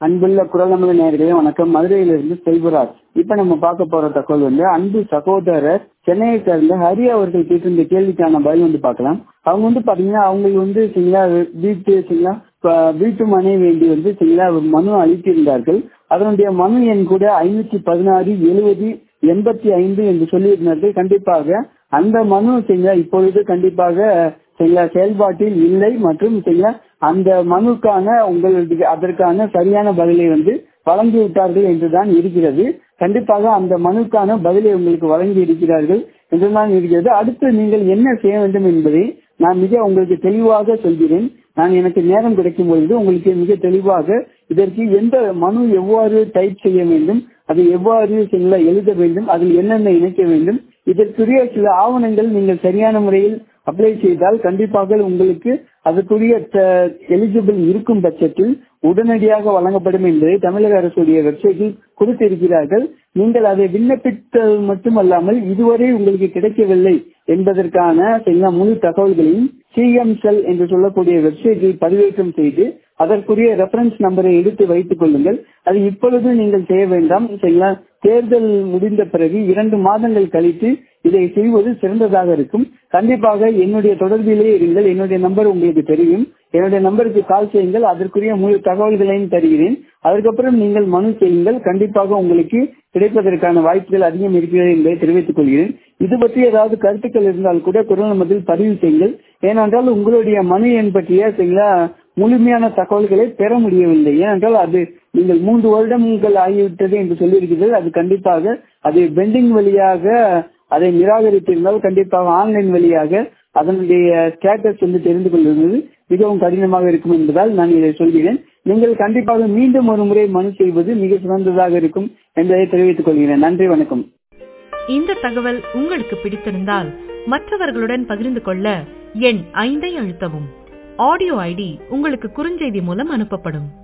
அன்புள்ள குரலமல நேர்களே வணக்கம் மதுரையிலிருந்து செல்வராஜ் இப்ப நம்ம பார்க்க போற தகவல் வந்து அன்பு சகோதரர் சென்னையை சேர்ந்த ஹரி அவர்கள் கேட்டிருந்த கேள்விக்கான பதில் வந்து பார்க்கலாம் அவங்க வந்து பாத்தீங்கன்னா அவங்க வந்து சரிங்களா வீட்டு சரிங்களா வீட்டு மனை வேண்டி வந்து சரிங்களா ஒரு மனு அளித்திருந்தார்கள் அதனுடைய மனு எண் கூட ஐநூத்தி பதினாறு எழுபது எண்பத்தி ஐந்து என்று சொல்லியிருந்தார்கள் கண்டிப்பாக அந்த மனு சரிங்களா இப்பொழுது கண்டிப்பாக சரிங்களா செயல்பாட்டில் இல்லை மற்றும் சரிங்களா அந்த மனுக்கான உங்களுக்கு அதற்கான சரியான பதிலை வந்து வழங்கி விட்டார்கள் என்றுதான் இருக்கிறது கண்டிப்பாக அந்த மனுக்கான பதிலை உங்களுக்கு வழங்கி இருக்கிறார்கள் என்றுதான் இருக்கிறது அடுத்து நீங்கள் என்ன செய்ய வேண்டும் என்பதை நான் மிக உங்களுக்கு தெளிவாக சொல்கிறேன் நான் எனக்கு நேரம் கிடைக்கும் பொழுது உங்களுக்கு மிக தெளிவாக இதற்கு எந்த மனு எவ்வாறு டைப் செய்ய வேண்டும் அதை எவ்வாறு சில எழுத வேண்டும் அதில் என்னென்ன இணைக்க வேண்டும் இதற்குரிய சில ஆவணங்கள் நீங்கள் சரியான முறையில் அப்ளை செய்தால் கண்டிப்பாக உங்களுக்கு அதுக்குரிய எலிஜிபிள் இருக்கும் பட்சத்தில் உடனடியாக வழங்கப்படும் என்பதை தமிழக அரசுடைய வெப்சைட்டில் கொடுத்திருக்கிறார்கள் நீங்கள் அதை விண்ணப்பித்தது மட்டுமல்லாமல் இதுவரை உங்களுக்கு கிடைக்கவில்லை என்பதற்கான சில முழு தகவல்களையும் சிஎம் செல் என்று சொல்லக்கூடிய வெப்சைட்டில் பதிவேற்றம் செய்து அதற்குரிய ரெஃபரன்ஸ் நம்பரை எடுத்து வைத்துக் கொள்ளுங்கள் அது இப்பொழுது நீங்கள் செய்ய வேண்டாம் சரிங்களா தேர்தல் முடிந்த பிறகு இரண்டு மாதங்கள் கழித்து இதை செய்வது சிறந்ததாக இருக்கும் கண்டிப்பாக என்னுடைய தொடர்பிலே இருங்கள் என்னுடைய நம்பர் உங்களுக்கு தெரியும் என்னுடைய நம்பருக்கு கால் செய்யுங்கள் அதற்குரிய முழு தகவல்களையும் தருகிறேன் அதுக்கப்புறம் நீங்கள் மனு செய்யுங்கள் கண்டிப்பாக உங்களுக்கு கிடைப்பதற்கான வாய்ப்புகள் அதிகம் இருக்கிறது என்பதை தெரிவித்துக் கொள்கிறேன் இது பற்றி ஏதாவது கருத்துக்கள் இருந்தால் கூட குரல் மதில் பதிவு செய்யுங்கள் ஏனென்றால் உங்களுடைய மனு எண் பற்றிய சரிங்களா முழுமையான தகவல்களை பெற முடியவில்லை ஏனென்றால் அது நீங்கள் மூன்று வருடங்கள் ஆகிவிட்டது என்று சொல்லியிருக்கிறது அது கண்டிப்பாக அது பெண்டிங் வழியாக அதை நிராகரித்திருந்தால் கண்டிப்பாக ஆன்லைன் வழியாக அதனுடைய ஸ்டேட்டஸ் வந்து தெரிந்து கொள்வது மிகவும் கடினமாக இருக்கும் என்பதால் நான் இதை சொல்கிறேன் நீங்கள் கண்டிப்பாக மீண்டும் ஒரு முறை மனு செய்வது மிக சிறந்ததாக இருக்கும் என்பதை தெரிவித்துக் கொள்கிறேன் நன்றி வணக்கம் இந்த தகவல் உங்களுக்கு பிடித்திருந்தால் மற்றவர்களுடன் பகிர்ந்து கொள்ள எண் ஐந்தை அழுத்தவும் ஆடியோ ஐடி உங்களுக்கு குறுஞ்செய்தி மூலம் அனுப்பப்படும்